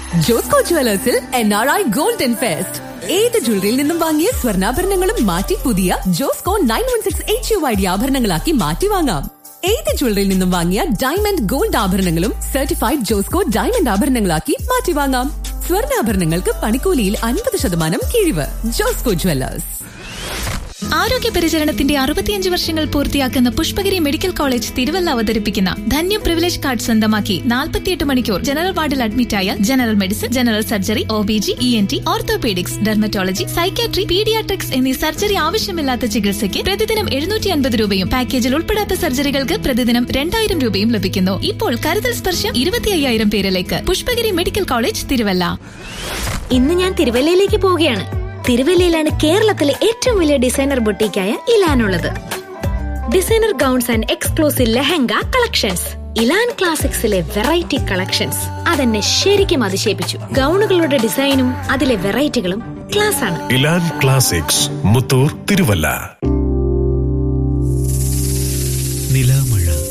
ജോസ്കോ ജുവലേഴ്സിൽ N R I golden fest ഏത് ജ്വല്ലറിയിൽ നിന്നും വാങ്ങിയ സ്വർണ്ണാഭരണങ്ങളും മാറ്റി പുതിയ Josco nine one six H U I D ആഭരണങ്ങളാക്കി മാറ്റി വാങ്ങാം ഏത് ജ്വല്ലറിയിൽ നിന്നും വാങ്ങിയ ഡയമണ്ട് ഗോൾഡ് ആഭരണങ്ങളും സർട്ടിഫൈഡ് ജോസ്കോ ഡയമണ്ട് ആഭരണങ്ങളാക്കി മാറ്റി വാങ്ങാം സ്വർണ്ണാഭരണങ്ങൾക്ക് പണിക്കൂലിയിൽ അൻപത് ശതമാനം കിഴിവ് ജോസ്കോ ജുവലേഴ്സ് ആരോഗ്യ പരിചരണത്തിന്റെ അറുപത്തിയഞ്ച് വർഷങ്ങൾ പൂർത്തിയാക്കുന്ന പുഷ്പഗിരി മെഡിക്കൽ കോളേജ് തിരുവല്ല അവതരിപ്പിക്കുന്ന ധന്യ പ്രിവിലേജ് കാർഡ് സ്വന്തമാക്കി നാൽപ്പത്തിയെട്ട് മണിക്കൂർ ജനറൽ വാർഡിൽ അഡ്മിറ്റായ general medicine general surgery O B G E N T orthopaedics dermatology psychiatry paediatrics എന്നീ സർജറി ആവശ്യമില്ലാത്ത ചികിത്സയ്ക്ക് പ്രതിദിനം എഴുന്നൂറ്റി അൻപത് രൂപയും പാക്കേജിൽ ഉൾപ്പെടാത്ത സർജറികൾക്ക് പ്രതിദിനം രണ്ടായിരം രൂപയും ലഭിക്കുന്നു ഇപ്പോൾ കരുതൽ സ്പർശം ഇരുപത്തി അയ്യായിരം പേരിലേക്ക് പുഷ്പഗിരി മെഡിക്കൽ കോളേജ് തിരുവല്ല ഇന്ന് ഞാൻ തിരുവല്ലയിലേക്ക് പോവുകയാണ് തിരുവല്ലയിലാണ് കേരളത്തിലെ ഏറ്റവും വലിയ ഡിസൈനർ ബൊട്ടീക്കായ ഇലാനുള്ളത് designer gowns and exclusive lehenga collections Ilan ക്ലാസിക്സിലെ വെറൈറ്റി കളക്ഷൻസ് അതെന്നെ ശരിക്കും അതിശയിപ്പിച്ചു ഗൗണുകളുടെ ഡിസൈനും അതിലെ വെറൈറ്റികളും ക്ലാസ് ആണ് ഇലാൻ ക്ലാസിക്സ് മുത്തൂർ തിരുവല്ല നിലാമഴ